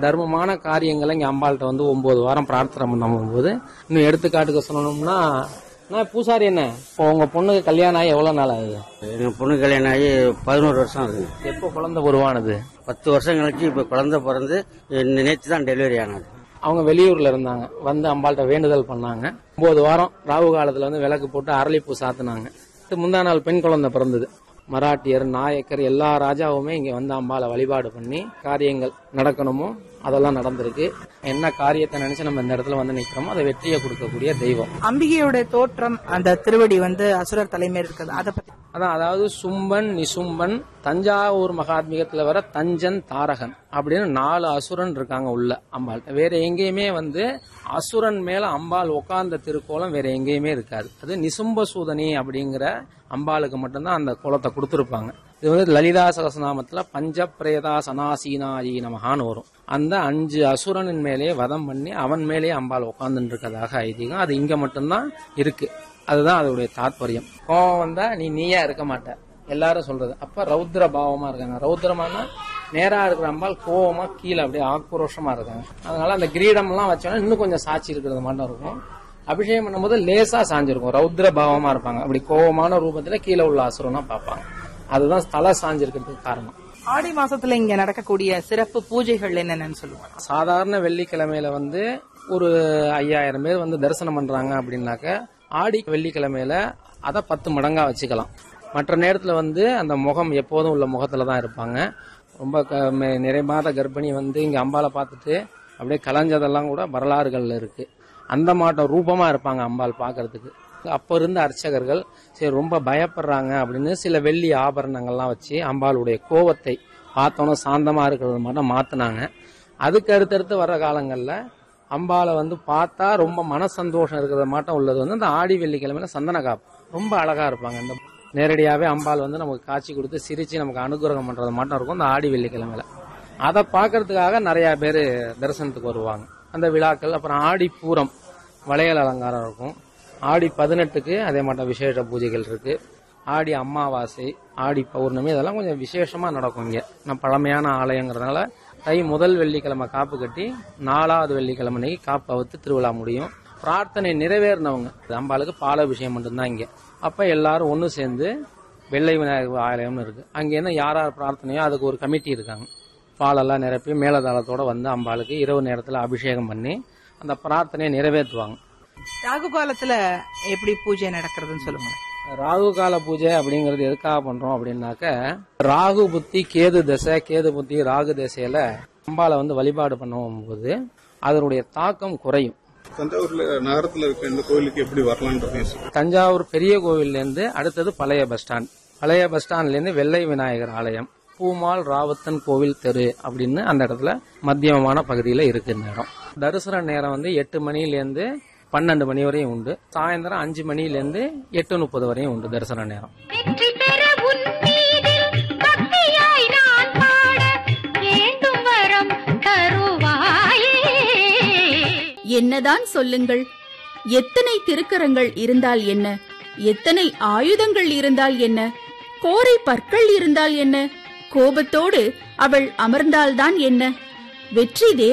தர்மமான காரியங்களை இங்க அம்பாள்கிட்ட வந்து ஒன்பது வாரம் பிரார்த்தனை பண்ணும்போது இன்னும் எடுத்துக்காட்டுக்கு சொல்லணும்னா நான் பூசாரி என்ன இப்போ உங்க பொண்ணுக்கு கல்யாணம் ஆகி எவ்வளவு நாள் ஆகுது எங்கள் பொண்ணு கல்யாணம் ஆகி பதினோரு வருஷம் ஆகுது எப்போ குழந்தை உருவானது பத்து வருஷம் கழிச்சு இப்போ குழந்தை பிறந்து நேற்று தான் டெலிவரி ஆனது அவங்க வெளியூர்ல இருந்தாங்க வந்து அம்பாள்கிட்ட வேண்டுதல் பண்ணாங்க ஒன்பது வாரம் ராகு காலத்துல வந்து விளக்கு போட்டு அரளிப்பூ சாத்துனாங்க இது முந்தா நாள் பெண் குழந்தை பிறந்தது மராட்டியர் நாயக்கர் எல்லா ராஜாவுமே இங்க வந்து அம்பாளை வழிபாடு பண்ணி காரியங்கள் நடக்கணுமோ அதெல்லாம் நடந்திருக்கு என்ன காரியத்தை நினைச்சு நம்ம இந்த இடத்துல வந்து நிக்கிறோமோ அதை வெற்றியை கொடுக்கக்கூடிய தெய்வம் அம்பிகையோட தோற்றம் அந்த திருவடி வந்து அசுரர் தலைமையில் இருக்குது அதை பத்தி அதான் அதாவது சும்பன் நிசும்பன் தஞ்சாவூர் மகாத்மிகத்துல வர தஞ்சன் தாரகன் அப்படின்னு நாலு அசுரன் இருக்காங்க உள்ள அம்பாள் வேற எங்கேயுமே வந்து அசுரன் மேல அம்பாள் உட்கார்ந்த திருக்கோலம் வேற எங்கேயுமே இருக்காது அது நிசும்ப சூதனி அப்படிங்கிற அம்பாளுக்கு மட்டும்தான் அந்த கோலத்தை கொடுத்திருப்பாங்க இது வந்து லலிதா சகசநாமத்துல பஞ்ச பிரேதா சனாசீனாயி நமகான்னு வரும் அந்த அஞ்சு அசுரனின் மேலேயே வதம் பண்ணி அவன் மேலேயே அம்பாள் உட்கார்ந்துட்டு இருக்கதாக ஐதீகம் அது இங்க மட்டும்தான் இருக்கு அதுதான் அதோடைய தாத்பரியம் கோவம் வந்தா நீ நீயா இருக்க மாட்ட எல்லாரும் சொல்றது அப்ப ரௌத்ர பாவமா இருக்காங்க ரௌத்ரமானா நேரா இருக்கிற அம்பாள் கோவமா கீழே அப்படியே ஆக்ரோஷமா இருக்காங்க அதனால அந்த கிரீடம் எல்லாம் வச்சோன்னா இன்னும் கொஞ்சம் சாட்சி இருக்கிறது மட்டும் இருக்கும் அபிஷேகம் பண்ணும்போது லேசா சாஞ்சிருக்கும் ரௌத்ர பாவமா இருப்பாங்க அப்படி கோவமான ரூபத்துல கீழே உள்ள அசுரனா பார்ப்பாங்க அதுதான் தலை சாஞ்சிருக்கிறதுக்கு காரணம் ஆடி மாசத்துல இங்க நடக்கக்கூடிய சிறப்பு பூஜைகள் என்னென்னு சொல்லுவாங்க சாதாரண வெள்ளிக்கிழமையில வந்து ஒரு ஐயாயிரம் பேர் வந்து தரிசனம் பண்றாங்க அப்படின்னாக்க ஆடி வெள்ளிக்கிழமையில அதை பத்து மடங்கா வச்சுக்கலாம் மற்ற நேரத்துல வந்து அந்த முகம் எப்போதும் உள்ள முகத்துல தான் இருப்பாங்க ரொம்ப க- மெ- நிறை மாத கர்ப்பிணி வந்து இங்க அம்பாளை பார்த்துட்டு அப்படியே கலைஞ்சதெல்லாம் கூட வரலாறுகள்ல இருக்கு அந்த மாட்டம் ரூபமா இருப்பாங்க அம்பாள் பார்க்கிறதுக்கு அப்ப இருந்த அர்ச்சகர்கள் சரி ரொம்ப பயப்படுறாங்க அப்படின்னு சில வெள்ளி ஆபரணங்கள்லாம் வச்சு அம்பாளுடைய கோவத்தை பார்த்தோன்னே சாந்தமா இருக்கிறது மட்டும் மாத்தினாங்க அதுக்கு அடுத்தடுத்து வர்ற காலங்கள்ல அம்பாளை வந்து பார்த்தா ரொம்ப மன சந்தோஷம் இருக்கிறது மாட்டம் உள்ளது வந்து அந்த ஆடி வெள்ளிக்கிழமையில சந்தன காப்பு ரொம்ப அழகா இருப்பாங்க இந்த நேரடியாவே அம்பாள் வந்து நமக்கு காட்சி கொடுத்து சிரிச்சு நமக்கு அனுகிரகம் பண்றது மட்டும் இருக்கும் இந்த ஆடி வெள்ளிக்கிழமையில அதை பார்க்கறதுக்காக நிறைய பேர் தரிசனத்துக்கு வருவாங்க அந்த விழாக்கள் அப்புறம் ஆடி பூரம் வளையல் அலங்காரம் இருக்கும் ஆடி பதினெட்டுக்கு அதே மாட்டம் விசேஷ பூஜைகள் இருக்கு ஆடி அமாவாசை ஆடி பௌர்ணமி இதெல்லாம் கொஞ்சம் விசேஷமா நடக்கும் இங்க நான் பழமையான ஆலயங்கிறதுனால தை முதல் வெள்ளிக்கிழமை காப்பு கட்டி நாலாவது வெள்ளிக்கிழமை அன்னைக்கு காப்பு அவுத்து திருவிழா முடியும் பிரார்த்தனை நிறைவேறினவங்க அம்பாளுக்கு பாலாபிஷேகம் மட்டும்தான் இங்க அப்ப எல்லாரும் ஒண்ணு சேர்ந்து வெள்ளை விநாயகர் ஆலயம்னு இருக்கு அங்க என்ன யார் யார் பிரார்த்தனையோ அதுக்கு ஒரு கமிட்டி இருக்காங்க பாலெல்லாம் நிரப்பி மேலதாளத்தோட வந்து அம்பாளுக்கு இரவு நேரத்துல அபிஷேகம் பண்ணி அந்த பிரார்த்தனையை நிறைவேற்றுவாங்க ராகு காலத்துல எப்படி பூஜை நடக்கிறதுன்னு சொல்லுங்க ராகு கால பூஜை அப்படிங்கறது எதுக்காக பண்றோம் அப்படின்னாக்க ராகு புத்தி கேது தசை கேது புத்தி ராகு தசையில அம்பாளை வந்து வழிபாடு பண்ணும்போது அதனுடைய தாக்கம் குறையும் தஞ்சாவூர்ல நகரத்துல இருக்க இந்த கோயிலுக்கு எப்படி வரலான்றதையும் சொல்லுங்க. தஞ்சாவூர் பெரிய கோவில்ல இருந்து அடுத்தது பழைய பஸ் ஸ்டாண்ட் பழைய பஸ் ஸ்டாண்ட்ல இருந்து வெள்ளை விநாயகர் ஆலயம் பூமால் ராவத்தன் கோவில் தெரு அப்படின்னு அந்த இடத்துல மத்தியமமான பகுதியில இருக்கு இந்த இடம் தரிசன நேரம் வந்து எட்டு மணில இருந்து பன்னெண்டு மணி வரையும் உண்டு சாயந்தரம் அஞ்சு மணில இருந்து எட்டு முப்பது வரையும் உண்டு தரிசன நேரம் வெற்றி பெற உன் மீதில் பக்தியாய் நான் பாட வேண்டும் வரம் தருவாயே என்னதான் சொல்லுங்கள் எத்தனை திருக்கரங்கள் இருந்தால் என்ன எத்தனை ஆயுதங்கள் இருந்தால் என்ன கோரை பற்கள் இருந்தால் என்ன கோபத்தோடு அவள் அமர்ந்தால்தான் என்ன வெற்றி